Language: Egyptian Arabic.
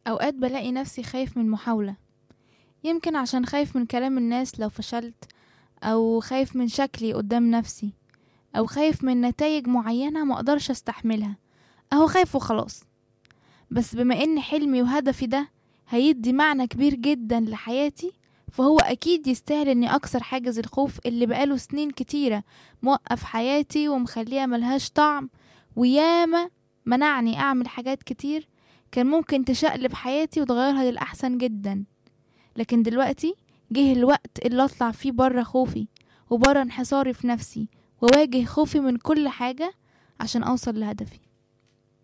أوقات بلاقي نفسي خايف من محاولة يمكن عشان خايف من كلام الناس لو فشلت أو خايف من شكلي قدام نفسي أو خايف من نتائج معينة مقدرش استحملها أهو خايف وخلاص بس بما إن حلمي وهدفي ده هيدي معنى كبير جدا لحياتي فهو أكيد يستاهل إني أكسر حاجز الخوف اللي بقاله سنين كتيرة موقف حياتي ومخليها ملهاش طعم وياما منعني أعمل حاجات كتير كان ممكن تشقلب حياتي وتغيرها للأحسن جدا لكن دلوقتي جه الوقت اللي أطلع فيه برا خوفي وبرا انحصاري في نفسي وواجه خوفي من كل حاجة عشان أوصل لهدفي